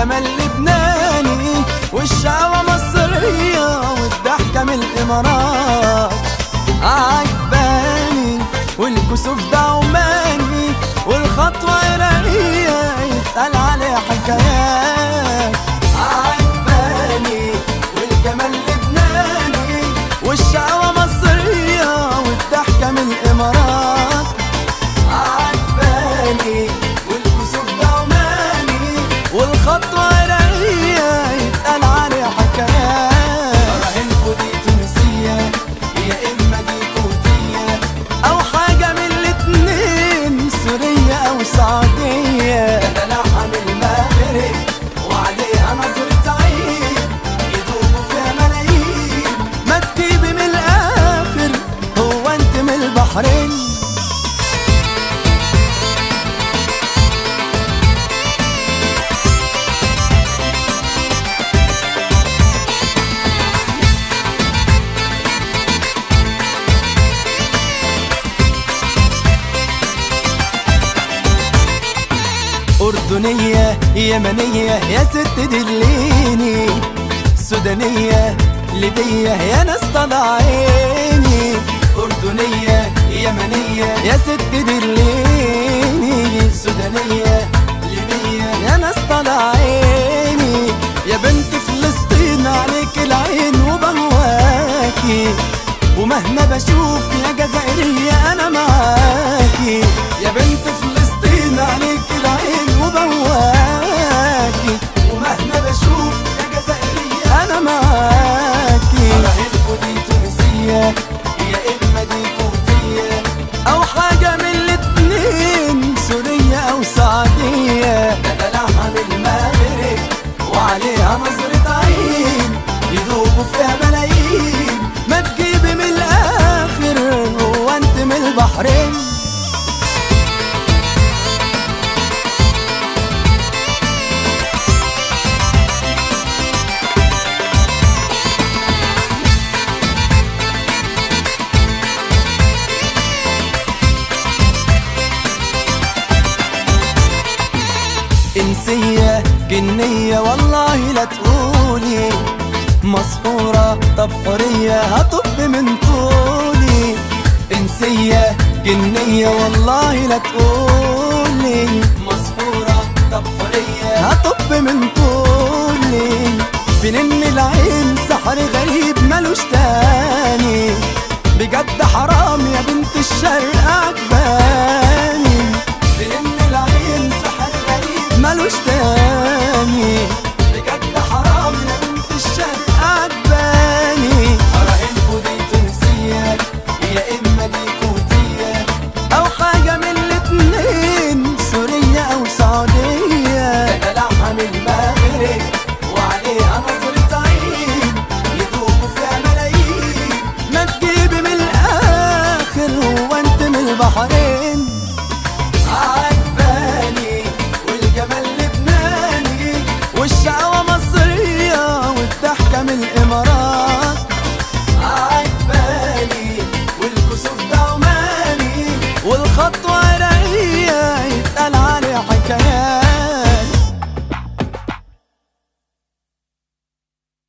والجمال لبناني والشقاوة مصرية والضحكة من الإمارات عجباني والكسوف ده عماني والخطوة عراقية يتقال عليها حكايات عجباني والجمال لبناني والشقاوة مصرية والضحكة من الإمارات عجباني والكسوف ده عماني والخطوة عراقية يتقال عليها حكايات راهنكوا دي تونسية يا إما دي كويتية أو حاجة من الاتنين سورية أو سعودية ده لحم المغرب وعليها نظرة عين يدوبوا فيها ملايين ما تجيبي من الآخر هو أنت من البحرين أردنية يمنية يا ست دليني سودانية ليبية يا ناس طلع عيني أردنية يمنية يا ست دليني سودانية ليبية يا ناس طلع عيني يا بنت فلسطين عليك العين وبهواكي ومهما بشوف يا جزائرية أنا معاكي يا بنت فلسطين عليك العين وبواكي ومهما بشوف يا جزائرية أنا معاكي راهنكوا دي تونسية يا إما دي كويتية أو حاجة من الاتنين سورية أو سعودية ده لحم المغرب وعليها نظرة عين يدوبوا فيها ملايين ما تجيبي من الآخر هو أنت من البحرين إنسية جنية والله لا تقولي مسحورة طب حرية هطب من طولي إنسية جنية والله لا تقولي مسحورة طب حرية هطب من طولي بنن العين سحر غريب ملوش تاني بجد حرام يا بنت الشرق عجباني بنن العين سحر غريب ملوش تاني بجد حرام يا بنت الشرق عجباني راهنكوا دي تونسية يا إما دي كويتية أو حاجة من الاتنين سورية أو سعودية ده لحم المغرب وعليها نظرة عين يدوبوا فيها ملايين ما تجيبي من الآخر هو أنت من البحرين عجباني والجمال لبناني والشقاوة مصرية والضحكة من الإمارات عجباني والكسوف ده عماني والخطوة